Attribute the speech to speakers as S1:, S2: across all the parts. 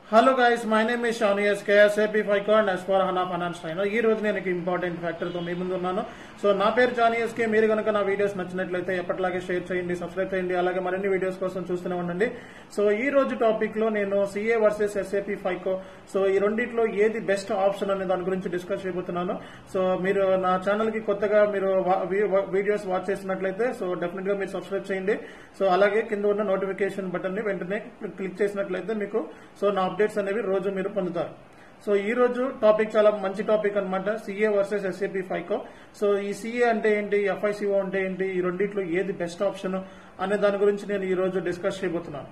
S1: hello guys my name ఈ Shani S K SAP FICO and S four HANA finance trainer ఈ రోజు నేను important ఫ్యాక్టర్తో మీ ముందు ఉన్నాను సో నా పేరు జానీ ఎస్కే మీరు కనుక నా వీడియోస్ నచ్చినట్లయితే ఎప్పటిలాగే షేర్ చేయండి సబ్స్క్రైబ్ చేయండి అలాగే మరిన్ని వీడియోస్ కోసం చూస్తూనే ఉండండి సో ఈ రోజు టాపిక్ లో నేను CA versus SAP FICO so ఈ రెండిట్లో ఏది బెస్ట్ ఆప్షన్ అనే దాని గురించి డిస్కస్ చేయబోతున్నాను సో మీరు నా ఛానల్ కి కొత్తగా మీరు వా- వీ- వీడియోస్ వాచ్ చేసినట్లయితే సో డెఫినెట్ గా మీరు సబ్స్క్రైబ్ చేయండి సో అలాగే కింద ఉన్న నోటిఫికేషన్ బటన్ ని వెంటనే క్లిక్ చేసినట్లయితే మీకు సో నా అప్డేట్స్ అనేవి రోజు మీరు పొందుతారు సో ఈ రోజు టాపిక్ చాలా మంచి టాపిక్ అన్నమాట CA versus SAP FICO so ఈ సిఏ అంటే ఏంటి ఎఫ్ఐసిఓ అంటే ఏంటి ఈ రెండిట్లో ఏది బెస్ట్ ఆప్షన్ అనే దాని గురించి నేను ఈ రోజు డిస్కస్ చేయబోతున్నాను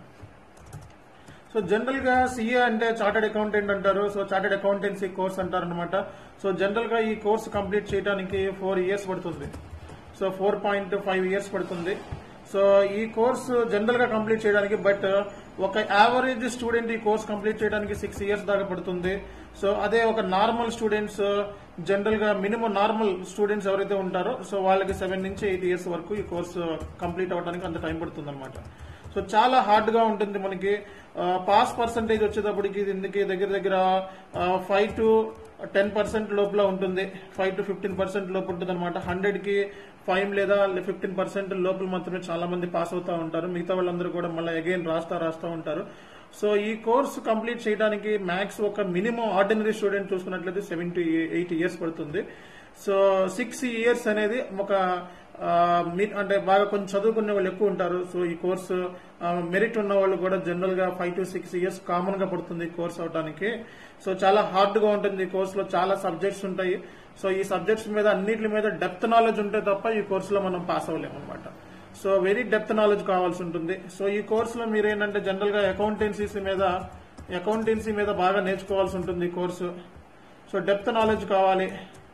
S1: సో జనరల్ గా సిఏ అంటే చార్టెడ్ అకౌంటెంట్ అంటారు సో చార్టెడ్ అకౌంటెన్సీ కోర్స్ అంటారు అనమాట సో జనరల్ గా ఈ కోర్స్ కంప్లీట్ చేయడానికి ఫోర్ ఇయర్స్ పడుతుంది so four point five years పడుతుంది సో ఈ కోర్స్ జనరల్ గా కంప్లీట్ చేయడానికి బట్ ఒక యావరేజ్ స్టూడెంట్ ఈ కోర్స్ కంప్లీట్ చేయడానికి సిక్స్ ఇయర్స్ దాకా పడుతుంది సో అదే ఒక నార్మల్ స్టూడెంట్స్ జనరల్ గా మినిమం నార్మల్ స్టూడెంట్స్ ఎవరైతే ఉంటారో సో వాళ్ళకి సెవెన్ నుంచి ఎయిట్ ఇయర్స్ వరకు ఈ కోర్స్ కంప్లీట్ అవడానికి అంత టైం పడుతుంది అనమాట సో చాలా హార్డ్ గా ఉంటుంది మనకి పాస్ పర్సంటేజ్ వచ్చేటప్పటికి దీనికి దగ్గర దగ్గర ఫైవ్ టు టెన్ పర్సెంట్ లోపల ఉంటుంది ఫైవ్ టు ఫిఫ్టీన్ పర్సెంట్ లోపు ఉంటుంది అనమాట హండ్రెడ్ కి ఫైవ్ లేదా ఫిఫ్టీన్ పర్సెంట్ లోపల మాత్రమే చాలా మంది పాస్ అవుతా ఉంటారు మిగతా వాళ్ళందరూ కూడా మళ్ళీ అగైన్ రాస్తా రాస్తా ఉంటారు సో ఈ కోర్స్ కంప్లీట్ చేయడానికి మ్యాథ్స్ ఒక మినిమం ఆర్డినరీ స్టూడెంట్ చూసుకున్నట్లయితే సెవెన్ టు ఎయిట్ ఇయర్స్ పడుతుంది సో సిక్స్ ఇయర్స్ అనేది ఒక ఆ, మీ- అంటే బాగా కొంచెం చదువుకునే వాళ్ళు ఎక్కువ ఉంటారు సో ఈ కోర్సు మెరిట్ ఉన్న వాళ్ళు కూడా జనరల్ గా five to six years common గా పడుతుంది ఈ కోర్స్ అవడానికి సో చాలా హార్డ్ గా ఉంటుంది ఈ కోర్సులో చాలా సబ్జెక్ట్స్ ఉంటాయి సో ఈ సబ్జెక్ట్స్ మీద అన్నిటి మీద డెప్త్ నాలెడ్జ్ ఉంటే తప్ప ఈ కోర్సులో మనం పాస్ అవ్వలేము అనమాట సో వెరీ డెప్త్ నాలెడ్జ్ కావాల్సి ఉంటుంది సో ఈ కోర్సులో మీరు ఏంటంటే జనరల్ గా అకౌంటెన్సీస్ మీద అకౌంటెన్సీ మీద బాగా నేర్చుకోవాల్సి ఉంటుంది ఈ కోర్సు సో డెప్త్ నాలెడ్జ్ కావాలి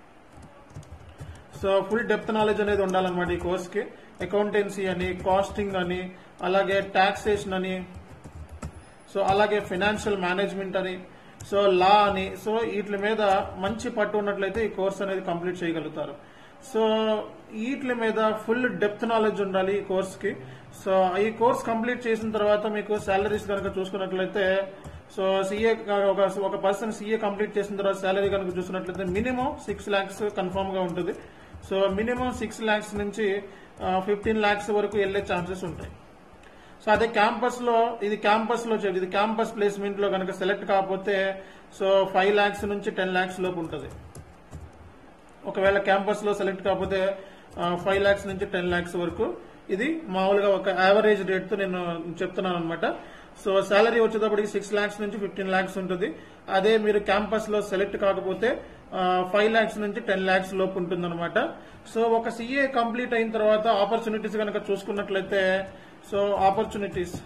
S1: సో ఫుల్ డెప్త్ నాలెడ్జ్ అనేది ఉండాలన్నమాట ఈ కోర్స్కి అకౌంటెన్సీ అని కాస్టింగ్ అని అలాగే టాక్సేషన్ అని సో అలాగే ఫైనాన్షియల్ మేనేజ్మెంట్ అని సో లా అని సో వీటి మీద మంచి పట్టు ఉన్నట్లయితే ఈ కోర్స్ అనేది కంప్లీట్ చేయగలుగుతారు సో వీటి మీద ఫుల్ డెప్త్ నాలెడ్జ్ ఉండాలి ఈ కోర్స్కి సో ఈ కోర్స్ కంప్లీట్ చేసిన తర్వాత మీకు శాలరీస్ కనుక చూసుకున్నట్లయితే సో సిఏ ఒక ఒక పర్సన్ సిఏ కంప్లీట్ చేసిన తర్వాత శాలరీ కనుక చూసినట్లయితే మినిమం సిక్స్ ల్యాక్స్ కన్ఫర్మ్ గా ఉంటుంది సో మినిమం సిక్స్ ల్యాక్స్ నుంచి ఫిఫ్టీన్ ల్యాక్స్ వరకు వెళ్లే ఛాన్సెస్ ఉంటాయి సో అదే క్యాంపస్ లో ఇది క్యాంపస్ లో చెప్పి ఇది క్యాంపస్ ప్లేస్మెంట్ లో కనుక సెలెక్ట్ కాకపోతే సో ఫైవ్ ల్యాక్స్ నుంచి టెన్ ల్యాక్స్ లోపు ఉంటుంది ఒకవేళ క్యాంపస్ లో సెలెక్ట్ కాకపోతే ఫైవ్ ల్యాక్స్ నుంచి టెన్ ల్యాక్స్ వరకు ఇది మామూలుగా ఒక యావరేజ్ రేట్ తో నేను చెప్తున్నాను అనమాట సో శాలరీ వచ్చేటప్పటికి సిక్స్ ల్యాక్స్ నుంచి ఫిఫ్టీన్ ల్యాక్స్ ఉంటుంది అదే మీరు క్యాంపస్ లో సెలెక్ట్ కాకపోతే ఫైవ్ ల్యాక్స్ నుంచి టెన్ ల్యాక్స్ లోపు ఉంటుంది అనమాట సో ఒక సిఏ కంప్లీట్ అయిన తర్వాత ఆపర్చునిటీస్ కనుక చూసుకున్నట్లయితే సో ఆపర్చునిటీస్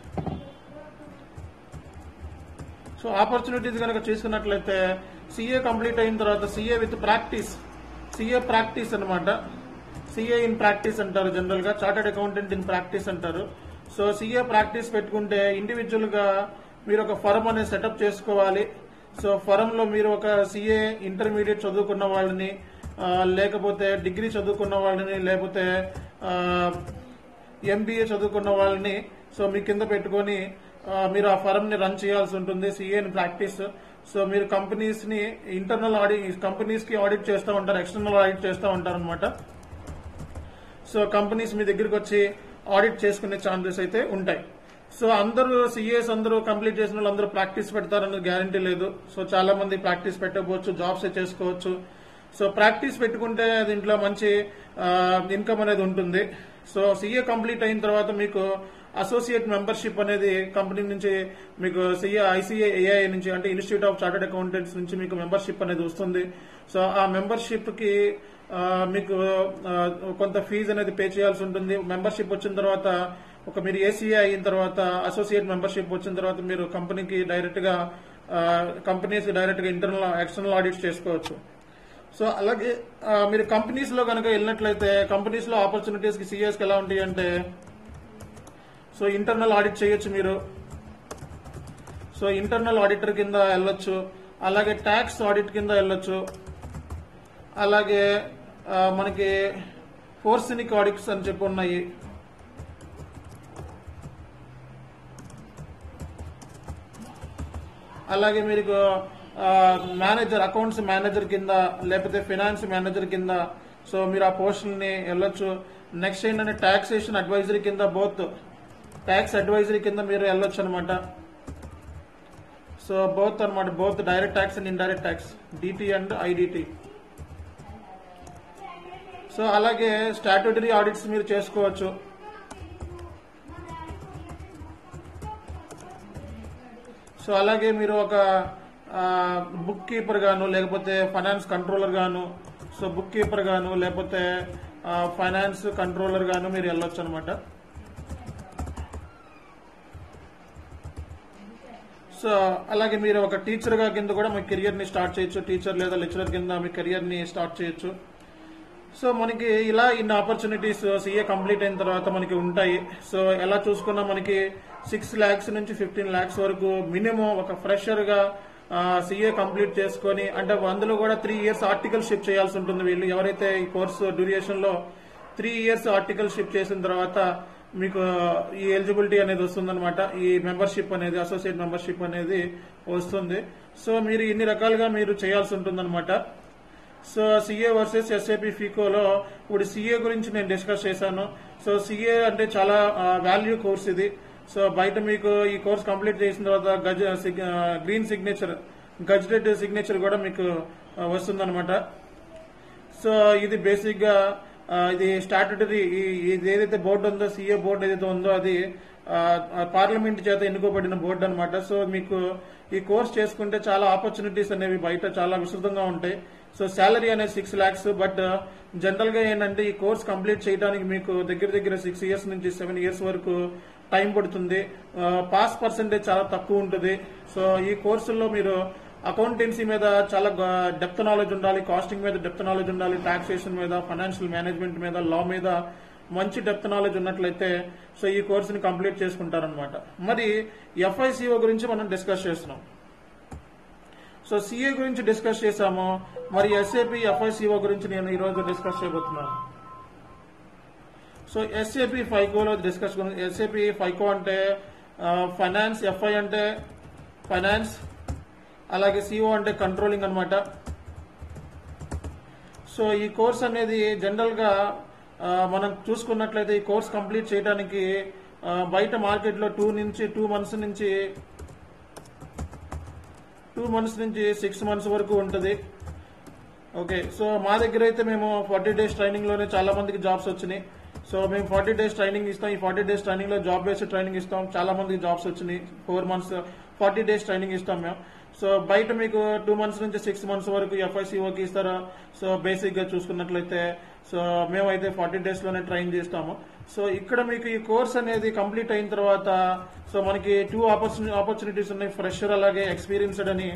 S1: సో ఆపర్చునిటీస్ కనుక చూసుకున్నట్లయితే సిఏ కంప్లీట్ అయిన తర్వాత CA with practice CA practice అన్నమాట సిఏ ఇన్ ప్రాక్టీస్ అంటారు జనరల్ గా చార్టెడ్ అకౌంటెంట్ ఇన్ ప్రాక్టీస్ అంటారు సో సిఏ ప్రాక్టీస్ పెట్టుకుంటే ఇండివిజువల్ గా మీరు ఒక ఫరం అనేది సెటప్ చేసుకోవాలి సో ఫరం లో మీరు ఒక సిఏ ఇంటర్మీడియట్ చదువుకున్న వాళ్ళని ఆ, లేకపోతే డిగ్రీ చదువుకున్న వాళ్ళని లేకపోతే ఎంబీఏ చదువుకున్న వాళ్ళని సో మీ కింద పెట్టుకొని ఆ, మీరు ఆ ఫర్మ్ ని రన్ చేయాల్సి ఉంటుంది సిఏ ప్రాక్టీస్ సో మీరు కంపెనీస్ ని ఇంటర్నల్ ఆడిట్ కంపెనీస్ కి ఆడిట్ చేస్తూ ఉంటారు ఎక్స్టర్నల్ ఆడిట్ చేస్తూ ఉంటారు అనమాట సో కంపెనీస్ మీ దగ్గరికి వచ్చి ఆడిట్ చేసుకునే ఛాన్సెస్ అయితే ఉంటాయి సో అందరూ సిఏస్ అందరూ కంప్లీట్ చేసిన వాళ్ళు అందరూ ప్రాక్టీస్ పెడతారన్న గ్యారంటీ లేదు సో చాలా మంది ప్రాక్టీస్ పెట్టకపోవచ్చు జాబ్స్ చేసుకోవచ్చు సో ప్రాక్టీస్ పెట్టుకుంటే దీంట్లో మంచి ఇన్కమ్ అనేది ఉంటుంది సో సిఏ కంప్లీట్ అయిన తర్వాత మీకు అసోసియేట్ మెంబర్షిప్ అనేది కంపెనీ నుంచి మీకు సిఏ ఐసీఏ ఏఐ నుంచి అంటే ఇన్స్టిట్యూట్ ఆఫ్ చార్టెడ్ అకౌంటెంట్స్ నుంచి మీకు మెంబర్షిప్ అనేది వస్తుంది సో ఆ మెంబర్షిప్ కి ఆ, మీకు ఆ, కొంత ఫీజు అనేది పే చేయాల్సి ఉంటుంది మెంబర్షిప్ వచ్చిన తర్వాత ఒక మీరు ఏసీఏ అయిన తర్వాత అసోసియేట్ మెంబర్షిప్ వచ్చిన తర్వాత మీరు కంపెనీకి డైరెక్ట్ గా కంపెనీస్ డైరెక్ట్ గా ఇంటర్నల్ ఎక్స్టర్నల్ ఆడిట్స్ చేసుకోవచ్చు సో అలాగే ఆ, మీరు కంపెనీస్ లో కనుక వెళ్ళినట్లయితే కంపెనీస్ లో ఆపర్చునిటీస్ కి సిఎస్ కి ఎలా ఉంటాయి అంటే సో ఇంటర్నల్ ఆడిట్ చేయొచ్చు మీరు సో ఇంటర్నల్ ఆడిటర్ కింద వెళ్ళొచ్చు అలాగే ట్యాక్స్ ఆడిట్ కింద వెళ్ళొచ్చు అలాగే ఆ, మనకి ఫోర్సినిక్ ఆడిట్స్ అని చెప్పి ఉన్నాయి అలాగే మీకు మేనేజర్ అకౌంట్స్ మేనేజర్ కింద లేకపోతే ఫినాన్స్ మేనేజర్ కింద సో మీరు ఆ పోస్టుల్ని వెళ్ళొచ్చు నెక్స్ట్ ఏంటంటే టాక్సేషన్ అడ్వైజరీ కింద బోత్ ట్యాక్స్ అడ్వైజరీ కింద మీరు వెళ్ళొచ్చు అనమాట సో బోత్ అనమాట both direct tax and indirect tax DT and IDT so అలాగే స్టాట్యూటరీ ఆడిట్స్ మీరు చేసుకోవచ్చు సో అలాగే మీరు ఒక బుక్ కీపర్ గాను లేకపోతే ఫైనాన్స్ కంట్రోలర్ గాను సో బుక్ కీపర్ గాను లేకపోతే ఫైనాన్స్ కంట్రోలర్ గాను మీరు వెళ్ళొచ్చు అనమాట సో అలాగే మీరు ఒక టీచర్ గా కింద కూడా మీ కెరియర్ ని స్టార్ట్ చేయొచ్చు టీచర్ లేదా లెక్చరర్ కింద మీ కెరియర్ ని స్టార్ట్ చేయొచ్చు సో మనకి ఇలా ఇన్ని ఆపర్చునిటీస్ సీఏ కంప్లీట్ అయిన తర్వాత మనకి ఉంటాయి సో ఎలా చూసుకున్నా మనకి సిక్స్ ల్యాక్స్ నుంచి ఫిఫ్టీన్ ల్యాక్స్ వరకు మినిమం ఒక ఫ్రెషర్ గా సీఏ కంప్లీట్ చేసుకొని అంటే అందులో కూడా త్రీ ఇయర్స్ ఆర్టికల్షిప్ చేయాల్సి ఉంటుంది వీళ్ళు ఎవరైతే ఈ కోర్సు డ్యూరేషన్ లో త్రీ ఇయర్స్ ఆర్టికల్షిప్ చేసిన తర్వాత మీకు ఈ ఎలిజిబిలిటీ అనేది వస్తుందన్నమాట ఈ మెంబర్షిప్ అనేది అసోసియేట్ మెంబర్షిప్ అనేది వస్తుంది సో మీరు ఇన్ని రకాలుగా మీరు చేయాల్సి ఉంటుందన్నమాట సో సిఏ వర్సెస్ ఎస్ఏపి ఫీకోలో ఇప్పుడు సిఏ గురించి నేను డిస్కస్ చేశాను సో సిఏ అంటే చాలా వాల్యూ కోర్స్ ఇది సో బయట మీకు ఈ కోర్స్ కంప్లీట్ చేసిన తర్వాత గజ్ సిగ్- ఆ, గ్రీన్ సిగ్నేచర్ గజ్డెడ్ సిగ్నేచర్ కూడా మీకు ఆ, వస్తుందన్నమాట సో ఇది బేసిక్ గా ఆ, ఇది స్టాట్యుటరీ ఇది ఏదైతే బోర్డు ఉందో సీఏ బోర్డు ఏదైతే ఉందో అది ఆ, ఆ, పార్లమెంట్ చేత ఎన్నుకోబడిన బోర్డు అనమాట సో మీకు ఈ కోర్స్ చేసుకుంటే చాలా ఆపర్చునిటీస్ అనేవి బయట చాలా విస్తృతంగా ఉంటాయి సో శాలరీ అనేది సిక్స్ ల్యాక్స్ బట్ జనరల్ గా ఏంటంటే ఈ కోర్స్ కంప్లీట్ చేయడానికి మీకు దగ్గర దగ్గర సిక్స్ ఇయర్స్ నుంచి సెవెన్ ఇయర్స్ వరకు టైం పడుతుంది పాస్ పర్సెంటేజ్ చాలా తక్కువ ఉంటుంది సో ఈ కోర్సుల్లో మీరు అకౌంటెన్సీ మీద చాలా డెప్త్ నాలెడ్జ్ ఉండాలి కాస్టింగ్ మీద డెప్త్ నాలెడ్జ్ ఉండాలి టాక్సేషన్ మీద ఫైనాన్షియల్ మేనేజ్మెంట్ మీద లా మీద మంచి డెప్త్ నాలెడ్జ్ ఉన్నట్లయితే సో ఈ కోర్సుని కంప్లీట్ చేసుకుంటారనమాట మరి ఎఫ్ఐసిఓ గురించి మనం డిస్కస్ చేస్తున్నాం సో సిఏ గురించి డిస్కస్ చేశాము మరి ఎస్ఏపి ఎఫ్ఐసిఓ గురించి నేను ఈరోజు డిస్కస్ చేయబోతున్నాను సో ఎస్ఏపి ఫైకోలో డిస్కస్ ఎస్ఏపి ఫైకో అంటే ఫైనాన్స్ ఎఫ్ఐ అంటే ఫైనాన్స్ అలాగే సిఓ అంటే కంట్రోలింగ్ అన్నమాట సో ఈ కోర్స్ అనేది జనరల్ గా ఆ, మనం చూసుకున్నట్లయితే ఈ కోర్స్ కంప్లీట్ చేయడానికి ఆ, బయట మార్కెట్ లో టూ నుంచి టూ మంత్స్ నుంచి టూ మంత్స్ నుంచి సిక్స్ మంత్స్ వరకు ఉంటుంది ఓకే సో మా దగ్గర అయితే మేము ఫార్టీ డేస్ ట్రైనింగ్ లోనే చాలా మందికి జాబ్స్ వచ్చినాయి సో మేము ఫార్టీ డేస్ ట్రైనింగ్ ఇస్తాం ఈ ఫార్టీ డేస్ ట్రైనింగ్ లో జాబ్ బేస్డ్ ట్రైనింగ్ ఇస్తాం చాలా మందికి జాబ్స్ వచ్చినాయి four months forty days training ఇస్తాం మేము సో బయట మీకు టూ మంత్స్ నుంచి సిక్స్ మంత్స్ వరకు ఎఫ్ఐసిఓకి ఇస్తారా సో బేసిక్ గా చూసుకున్నట్లయితే సో మేమైతే ఫార్టీ డేస్ లోనే ట్రైన్ చేస్తాము సో ఇక్కడ మీకు ఈ కోర్స్ అనేది కంప్లీట్ అయిన తర్వాత సో మనకి టూ ఆపర్చునిటీ ఆపర్చునిటీస్ ఉన్నాయి ఫ్రెషర్ అలాగే ఎక్స్పీరియన్స్డ్ అని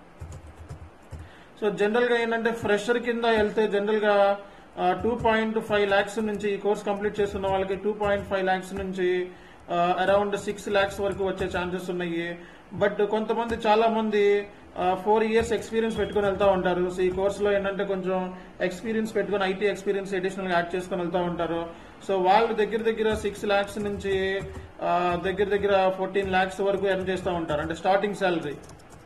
S1: సో జనరల్ గా ఏంటంటే ఫ్రెషర్ కింద వెళ్తే జనరల్ గా టూ పాయింట్ ఫైవ్ ల్యాక్స్ నుంచి ఈ కోర్స్ కంప్లీట్ చేస్తున్న వాళ్ళకి టూ పాయింట్ ఫైవ్ ల్యాక్స్ నుంచి అరౌండ్ సిక్స్ ల్యాక్స్ వరకు వచ్చే ఛాన్సెస్ ఉన్నాయి బట్ కొంతమంది చాలా మంది ఫోర్ ఇయర్స్ ఎక్స్పీరియన్స్ పెట్టుకుని వెళ్తా ఉంటారు సో ఈ కోర్స్ లో ఏంటంటే కొంచెం ఎక్స్పీరియన్స్ పెట్టుకుని ఐటీ ఎక్స్పీరియన్స్ అడిషనల్ యాడ్ చేసుకుని వెళ్తా ఉంటారు సో వాళ్ళు దగ్గర దగ్గర సిక్స్ ల్యాక్స్ నుంచి ఆ, దగ్గర దగ్గర ఫోర్టీన్ ల్యాక్స్ వరకు ఎర్న్ చేస్తూ ఉంటారు అంటే స్టార్టింగ్ శాలరీ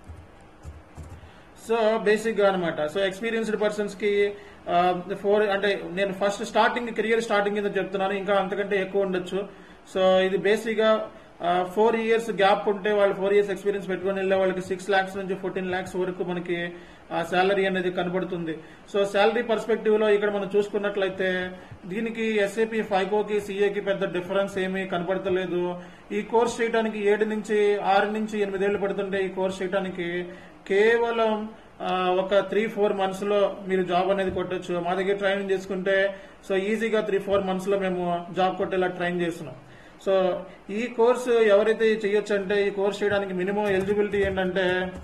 S1: సో బేసిక్ గా అనమాట సో ఎక్స్పీరియన్స్డ్ పర్సన్స్ కి ఫోర్ అంటే నేను ఫస్ట్ స్టార్టింగ్ కెరియర్ స్టార్టింగ్ కింద చెప్తున్నాను ఇంకా అంతకంటే ఎక్కువ ఉండొచ్చు సో ఇది బేసిక్ గా ఫోర్ ఇయర్స్ గ్యాప్ ఉంటే వాళ్ళు ఫోర్ ఇయర్స్ ఎక్స్పీరియన్స్ పెట్టుకుని వెళ్ళే వాళ్ళకి సిక్స్ లాక్స్ నుంచి ఫోర్టీన్ లాక్స్ వరకు మనకి శాలరీ అనేది కనబడుతుంది సో శాలరీ పర్స్పెక్టివ్ లో ఇక్కడ మనం చూసుకున్నట్లయితే దీనికి ఎస్ఏపి ఫైకోకి సిఏకి పెద్ద డిఫరెన్స్ ఏమీ కనబడతలేదు ఈ కోర్స్ చేయడానికి ఏడు నుంచి ఆరు నుంచి ఎనిమిదేళ్లు పడుతుంటే ఈ కోర్స్ చేయడానికి కేవలం ఆ, ఒక త్రీ ఫోర్ మంత్స్ లో మీరు జాబ్ అనేది కొట్టొచ్చు మా దగ్గర ట్రైనింగ్ చేసుకుంటే సో ఈజీగా త్రీ ఫోర్ మంత్స్ లో మేము జాబ్ కొట్టేలా ట్రైన్ చేస్తున్నాం సో ఈ కోర్సు ఎవరైతే చేయొచ్చు అంటే ఈ కోర్స్ చేయడానికి మినిమం ఎలిజిబిలిటీ ఏంటంటే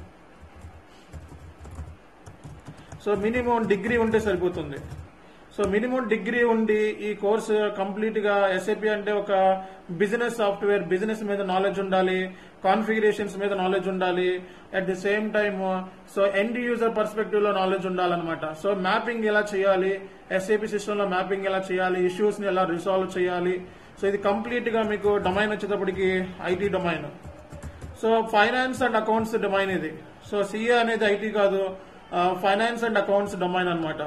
S1: సో మినిమం డిగ్రీ ఉంటే సరిపోతుంది సో మినిమం డిగ్రీ ఉండి ఈ కోర్స్ కంప్లీట్ గా ఎస్ఏపి అంటే ఒక బిజినెస్ సాఫ్ట్వేర్ బిజినెస్ మీద నాలెడ్జ్ ఉండాలి కాన్ఫిగరేషన్స్ మీద నాలెడ్జ్ ఉండాలి at the same time so end user perspective లో నాలెడ్జ్ ఉండాలన్నమాట సో మ్యాపింగ్ ఎలా చేయాలి ఎస్ఏపి సిస్టమ్ లో మ్యాపింగ్ ఎలా చేయాలి ఇష్యూస్ ని ఎలా రిసాల్వ్ చేయాలి సో ఇది కంప్లీట్ గా మీకు డొమైన్ వచ్చేటప్పటికి IT domain so finance and accounts domain ఇది సో సిఏ అనేది ఐటీ కాదు ఫైనాన్స్ అండ్ అకౌంట్స్ డొమైన్ అన్నమాట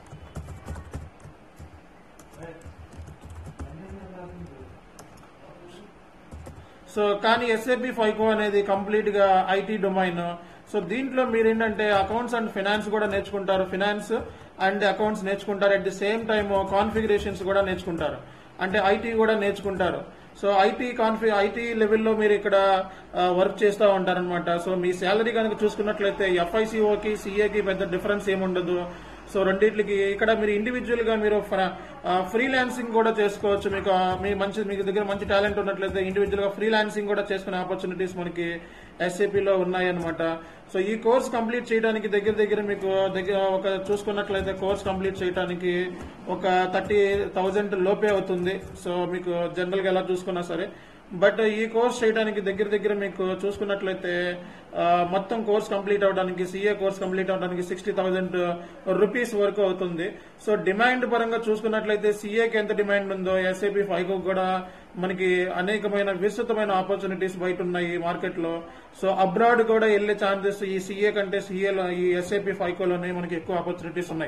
S1: సో కానీ ఎస్ఏపి ఫైకో అనేది కంప్లీట్ గా ఐటీ డొమైన్ సో దీంట్లో మీరు ఏంటంటే అకౌంట్స్ అండ్ ఫినాన్స్ కూడా నేర్చుకుంటారు ఫినాన్స్ అండ్ అకౌంట్స్ నేర్చుకుంటారు at the same time configurations కూడా నేర్చుకుంటారు అంటే ఐటీ కూడా నేర్చుకుంటారు సో ఐటీ కాన్ఫి ఐటీ లెవెల్లో మీరు ఇక్కడ వర్క్ చేస్తూ ఉంటారనమాట సో మీ శాలరీ కనుక చూసుకున్నట్లయితే ఎఫ్ఐసిఓకి సిఏకి పెద్ద డిఫరెన్స్ ఏముండదు సో రెండింటికి ఇక్కడ మీరు ఇండివిజువల్ గా మీరు ఫ్రీలాన్సింగ్ కూడా చేసుకోవచ్చు మీకు ఆ, మీ మంచి మీకు దగ్గర మంచి టాలెంట్ ఉన్నట్లయితే ఇండివిజువల్ గా ఫ్రీలాన్సింగ్ కూడా చేసుకునే ఆపర్చునిటీస్ మనకి ఎస్ఏపీలో ఉన్నాయన్నమాట సో ఈ కోర్స్ కంప్లీట్ చేయడానికి దగ్గర దగ్గర మీకు దగ్గర ఒక చూసుకున్నట్లయితే కోర్స్ కంప్లీట్ చేయడానికి ఒక థర్టీ థౌజండ్ లోపే అవుతుంది సో మీకు జనరల్ గా ఎలా చూసుకున్నా సరే బట్ ఈ కోర్స్ చేయడానికి దగ్గర దగ్గర మీకు చూసుకున్నట్లయితే ఆ, మొత్తం కోర్స్ కంప్లీట్ అవడానికి సిఏ కోర్స్ కంప్లీట్ అవడానికి సిక్స్టీ థౌసండ్ రూపీస్ వరకు అవుతుంది సో డిమాండ్ పరంగా చూసుకున్నట్లయితే సిఏకి ఎంత డిమాండ్ ఉందో ఎస్ఏపి ఫైవ్ కూడా మనకి అనేకమైన విస్తృతమైన ఆపర్చునిటీస్ బయట ఉన్నాయి మార్కెట్ లో సో అబ్రాడ్ కూడా వెళ్లే ఛాన్సెస్ ఈ సిఏ కంటే సిఏలో ఈ ఎస్ఏపి ఫైకోలోనే మనకి ఎక్కువ ఆపర్చునిటీస్ ఉన్నాయి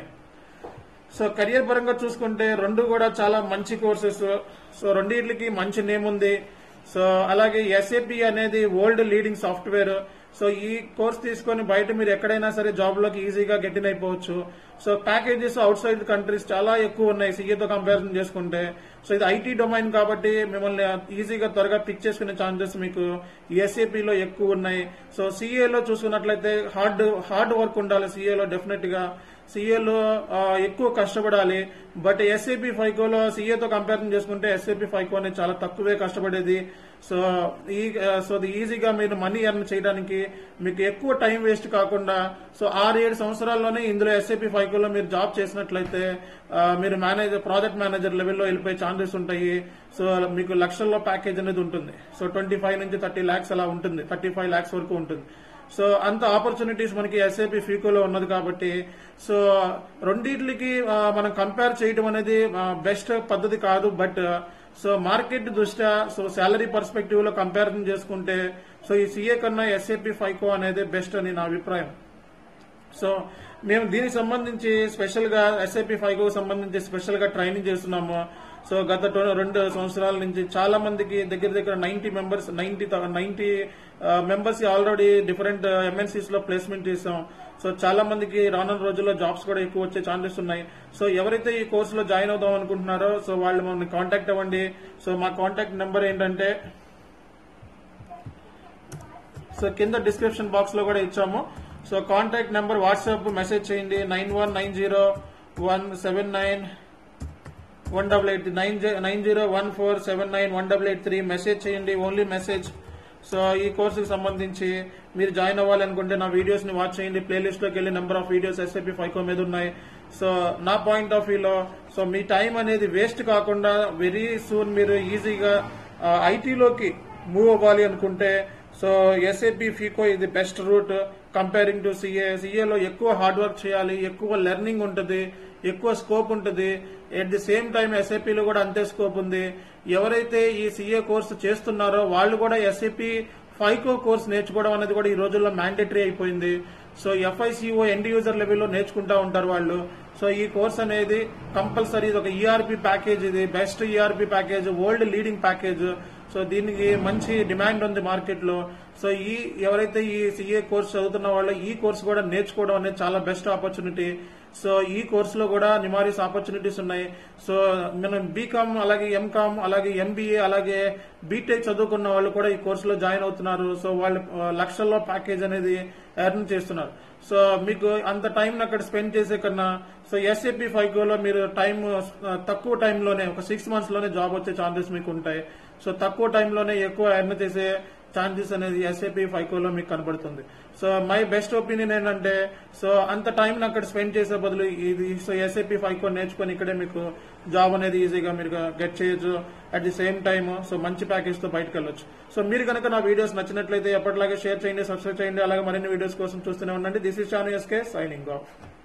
S1: సో కెరియర్ పరంగా చూసుకుంటే రెండు కూడా చాలా మంచి కోర్సెస్ సో రెండింటికి మంచి నేమ్ ఉంది సో అలాగే ఎస్ఏపి అనేది వరల్డ్ లీడింగ్ సాఫ్ట్వేర్ సో ఈ కోర్స్ తీసుకొని బయట మీరు ఎక్కడైనా సరే జాబ్ లోకి ఈజీగా గెట్ ఇన్ అయిపోవచ్చు so packages outside countries చాలా ఎక్కువ ఉన్నాయి సీఏతో కంపారిజన్ చేసుకుంటే సో ఇది ఐటీ డొమైన్ కాబట్టి మిమ్మల్ని ఈజీగా త్వరగా పిక్ చేసుకునే ఛాన్సెస్ మీకు ఎస్ఏపి లో ఎక్కువ ఉన్నాయి సో సిఏలో చూసుకున్నట్లయితే హార్డ్ హార్డ్ వర్క్ ఉండాలి సిఏలో డెఫినెట్ గా సిఏలో ఎక్కువ కష్టపడాలి బట్ ఎస్ఏపి ఫైకోలో సిఏతో కంపారిజన్ చేసుకుంటే ఎస్ఏపి ఫైకో అనేది చాలా తక్కువే కష్టపడేది సో ఈ సో అది ఈజీగా మీరు మనీ ఎర్న్ చేయడానికి మీకు ఎక్కువ టైం వేస్ట్ కాకుండా సో ఆరు ఏడు సంవత్సరాల్లోనే ఇందులో ఎస్ఏపి ఫైకోలో మీరు జాబ్ చేసినట్లయితే ఆ, మీరు మేనేజర్ ప్రాజెక్ట్ మేనేజర్ లెవెల్లో వెళ్ళిపోయే ఛాన్సెస్ ఉంటాయి సో మీకు లక్షల్లో ప్యాకేజ్ అనేది ఉంటుంది సో ట్వంటీ ఫైవ్ నుంచి థర్టీ ల్యాక్స్ అలా ఉంటుంది థర్టీ ఫైవ్ ల్యాక్స్ వరకు ఉంటుంది సో అంత ఆపర్చునిటీస్ మనకి ఎస్ఏపి ఫీకోలో ఉన్నది కాబట్టి సో రెండింటికి ఆ, మనం కంపేర్ చేయడం అనేది బెస్ట్ పద్ధతి కాదు బట్ సో మార్కెట్ దృష్ట్యా సో శాలరీ పర్స్పెక్టివ్ లో కంపారిజన్ చేసుకుంటే సో ఈ సిఏ కన్నా ఎస్ఏపి ఫైకో అనేది బెస్ట్ అని నా అభిప్రాయం సో మేము దీనికి సంబంధించి స్పెషల్ గా ఎస్ఐపి ఫైవ్ సంబంధించి స్పెషల్ గా ట్రైనింగ్ చేస్తున్నాము సో గత టో- రెండు సంవత్సరాల నుంచి చాలా మందికి దగ్గర దగ్గర ninety members ninety ninety members already different MNCs లో ప్లేస్మెంట్ చేసాం సో చాలా మందికి రానున్న రోజుల్లో జాబ్స్ కూడా ఎక్కువ వచ్చే ఛాన్సెస్ ఉన్నాయి సో ఎవరైతే ఈ కోర్సులో జాయిన్ అవుదాం అనుకుంటున్నారో సో వాళ్ళు మమ్మల్ని కాంటాక్ట్ అవ్వండి సో మా కాంటాక్ట్ నెంబర్ ఏంటంటే సో కింద డిస్క్రిప్షన్ బాక్స్ లో కూడా ఇచ్చాము so contact number WhatsApp message చేయండి nine one nine zero one seven nine one double eight nine nine zero one four seven nine one double eight three message చేయండి only message so ఈ కోర్సుకి సంబంధించి మీరు join అవ్వాలనుకుంటే నా videos ని watch చేయండి ప్లేలిస్ట్ లోకి వెళ్ళి number of videos SAP FICO మీద ఉన్నాయి సో నా పాయింట్ ఆఫ్ వ్యూలో సో మీ టైం అనేది వేస్ట్ కాకుండా వెరీ సూన్ మీరు ఈజీగా ఐటీలోకి మూవ్ అవ్వాలి అనుకుంటే సో ఎస్ఏపి ఫీకో ఇది best route comparing to CA సిఏలో ఎక్కువ హార్డ్ వర్క్ చేయాలి ఎక్కువ లెర్నింగ్ ఉంటుంది ఎక్కువ స్కోప్ ఉంటుంది ఎట్ ది సేమ్ టైం ఎస్ఏపీలో కూడా అంతే స్కోప్ ఉంది ఎవరైతే ఈ సిఏ కోర్సు చేస్తున్నారో వాళ్ళు కూడా ఎస్ఏపి ఫైకో కోర్స్ నేర్చుకోవడం అనేది కూడా ఈ రోజుల్లో మ్యాండేటరీ అయిపోయింది సో ఎఫ్ఐసిఓ ఎండ్ యూజర్ లెవెల్లో నేర్చుకుంటా ఉంటారు వాళ్ళు సో ఈ కోర్స్ అనేది కంపల్సరీ ఒక ఈఆర్పి ప్యాకేజ్ ఇది best ERP package world leading package so దీనికి మంచి డిమాండ్ ఉంది మార్కెట్ లో సో ఈ ఎవరైతే ఈ సిఏ కోర్స్ చదువుతున్న వాళ్ళు ఈ కోర్స్ కూడా నేర్చుకోవడం అనేది చాలా బెస్ట్ ఆపర్చునిటీ సో ఈ కోర్సులో కూడా నిమారిస్ ఆపర్చునిటీస్ ఉన్నాయి సో మనం బీకామ్ అలాగే ఎంకామ్ అలాగే ఎంబీఏ అలాగే బీటెక్ చదువుకున్న వాళ్ళు కూడా ఈ కోర్సులో జాయిన్ అవుతున్నారు సో వాళ్ళు ఆ, లక్షల్లో ప్యాకేజ్ అనేది ఎర్న్ చేస్తున్నారు సో మీకు అంత టైం అక్కడ స్పెండ్ చేసే కన్నా సో ఎస్ఏపి ఫైవ్ లో మీరు టైం ఆ, తక్కువ టైంలోనే ఒక సిక్స్ మంత్స్ లోనే జాబ్ వచ్చే ఛాన్సెస్ మీకు ఉంటాయి సో తక్కువ టైంలోనే ఎక్కువ ఎర్న్ చేసే ఛాన్సెస్ అనేది ఎస్ఏపి ఫైకోలో మీకు కనబడుతుంది సో మై బెస్ట్ ఒపీనియన్ ఏంటంటే సో అంత టైం అక్కడ స్పెండ్ చేసే బదులు ఇది సో ఎస్ఏపి ఫైకో నేర్చుకొని ఇక్కడే మీకు జాబ్ అనేది ఈజీగా మీరు గెట్ చేయొచ్చు at the same time so మంచి ప్యాకేజ్ తో బయటకు వెళ్ళొచ్చు సో మీరు కనుక నా వీడియోస్ నచ్చినట్లయితే ఎప్పటిలాగే షేర్ చేయండి సబ్స్క్రైబ్ చేయండి అలాగే మరిన్ని వీడియోస్ కోసం చూస్తూనే ఉండండి this is Chanu SK signing of